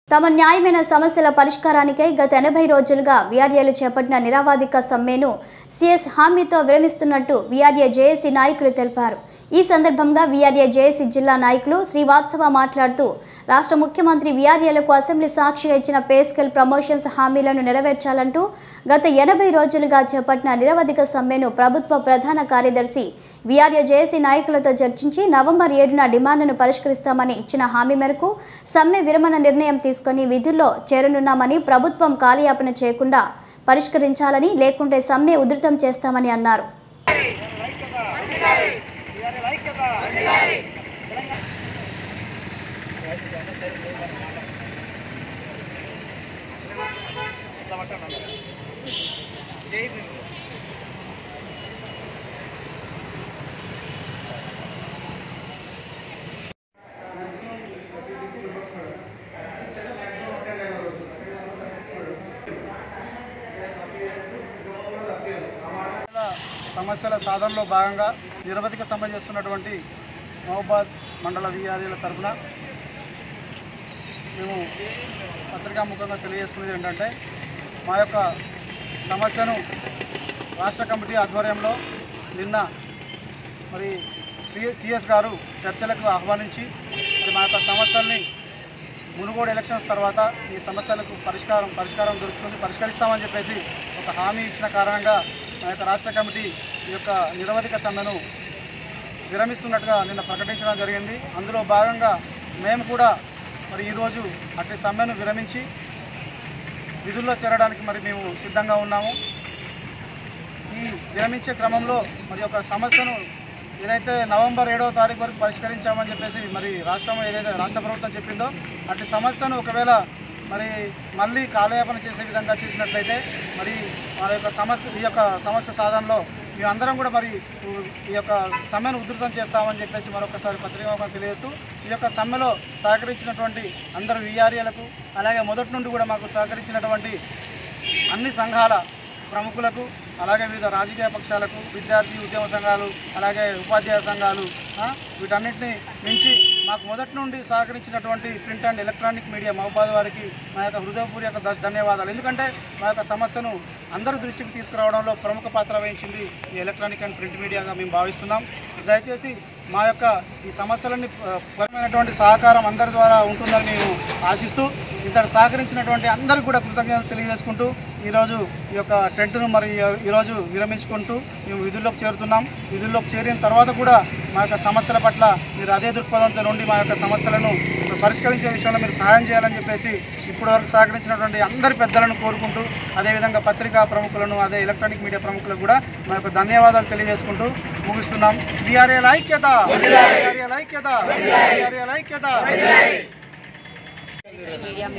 తమ న్యాయమైన సమస్యల పరిష్కారానికై గత ఎనభై రోజులుగా వీఆర్ఏలు చేపట్టిన నిరావాదిక సమ్మెను సిఎస్ హామీతో విరమిస్తున్నట్టు వీఆర్ఏ జేఏసీ నాయకులు తెలిపారు ఈ సందర్భంగా వీఆర్ఏ జేఏసీ జిల్లా నాయకులు శ్రీవాత్సవ మాట్లాడుతూ రాష్ట్ర ముఖ్యమంత్రి వీఆర్ఏలకు అసెంబ్లీ సాక్షిగా ఇచ్చిన పే స్కేల్ ప్రమోషన్స్ హామీలను నెరవేర్చాలంటూ గత ఎనభై రోజులుగా చేపట్టిన నిరవధిక సమ్మెను ప్రభుత్వ ప్రధాన కార్యదర్శి వీఆర్ఏ జేఏసీ నాయకులతో చర్చించి నవంబర్ ఏడున డిమాండ్లను పరిష్కరిస్తామని ఇచ్చిన హామీ మేరకు సమ్మె విరమణ నిర్ణయం తీసుకొని విధుల్లో చేరనున్నామని ప్రభుత్వం కాలయాపన చేయకుండా పరిష్కరించాలని లేకుంటే సమ్మె ఉధృతం చేస్తామని అన్నారు ప్రజల సమస్యల సాధనలో భాగంగా నిరవధిక సమ్మె చేస్తున్నటువంటి మహబాద్ మండల వీఆర్ఏల తరఫున మేము పత్రికాముఖంగా తెలియజేసుకునేది ఏంటంటే మా యొక్క సమస్యను రాష్ట్ర కమిటీ ఆధ్వర్యంలో నిన్న మరి సి సిఎస్ గారు చర్చలకు ఆహ్వానించి మరి మా యొక్క సమస్యల్ని మునుగోడు ఎలక్షన్స్ తర్వాత ఈ సమస్యలకు పరిష్కారం పరిష్కారం దొరుకుతుంది పరిష్కరిస్తామని చెప్పేసి ఒక హామీ ఇచ్చిన కారణంగా మా యొక్క రాష్ట్ర కమిటీ ఈ యొక్క నిరవధిక సమ్మెను విరమిస్తున్నట్టుగా నిన్న ప్రకటించడం జరిగింది అందులో భాగంగా మేము కూడా మరి ఈరోజు అట్టి సమ్మెను విరమించి విధుల్లో చేరడానికి మరి మేము సిద్ధంగా ఉన్నాము ఈ విరమించే క్రమంలో మరి ఒక సమస్యను ఏదైతే నవంబర్ ఏడవ తారీఖు వరకు పరిష్కరించామని చెప్పేసి మరి రాష్ట్రం ఏదైతే రాష్ట్ర ప్రభుత్వం చెప్పిందో అట్టి సమస్యను ఒకవేళ మరి మళ్ళీ కాలయాపన చేసే విధంగా చేసినట్లయితే మరి మా యొక్క సమస్య ఈ యొక్క సమస్య సాధనలో మేమందరం కూడా మరి ఈ యొక్క సమ్మెను ఉధృతం చేస్తామని చెప్పేసి మరొకసారి పత్రికా తెలియజేస్తూ ఈ యొక్క సమ్మెలో సహకరించినటువంటి అందరు వీఆర్ఏలకు అలాగే మొదటి నుండి కూడా మాకు సహకరించినటువంటి అన్ని సంఘాల ప్రముఖులకు అలాగే వివిధ రాజకీయ పక్షాలకు విద్యార్థి ఉద్యమ సంఘాలు అలాగే ఉపాధ్యాయ సంఘాలు ఆ, వీటన్నిటిని మించి మాకు మొదటి నుండి సహకరించినటువంటి ప్రింట్ అండ్ ఎలక్ట్రానిక్ మీడియా మహబాద్ వారికి మా యొక్క హృదయపూర్వక ధ- ధన్యవాదాలు ఎందుకంటే మా యొక్క సమస్యను అందరి దృష్టికి తీసుకురావడంలో ప్రముఖ పాత్ర వహించింది ఈ ఎలక్ట్రానిక్ అండ్ ప్రింట్ మీడియాగా మేము భావిస్తున్నాం దయచేసి మా యొక్క ఈ సమస్యలన్నీ ప- పరమైనటువంటి సహకారం అందరి ద్వారా ఉంటుందని మేము ఆశిస్తూ ఇద్దరు సహకరించినటువంటి అందరికీ కూడా కృతజ్ఞతలు తెలియజేసుకుంటూ ఈరోజు ఈ యొక్క టెంట్ను మరి ఈరోజు విరమించుకుంటూ మేము విధుల్లోకి చేరుతున్నాం విధుల్లోకి చేరిన తర్వాత కూడా మా యొక్క సమస్యల పట్ల మీరు అదే దృక్పథంతో నుండి మా యొక్క సమస్యలను పరిష్కరించే విషయంలో మీరు సహాయం చేయాలని చెప్పేసి ఇప్పటివరకు సహకరించినటువంటి అందరి పెద్దలను కోరుకుంటూ అదేవిధంగా పత్రికా ప్రముఖులను అదే ఎలక్ట్రానిక్ మీడియా ప్రముఖులకు కూడా మా యొక్క ధన్యవాదాలు తెలియజేసుకుంటూ ముగిస్తున్నాం బీఆర్ఏ ఐక్యత బీఆర్ఏ ఐక్యత బీఆర్ఏ ఐక్యత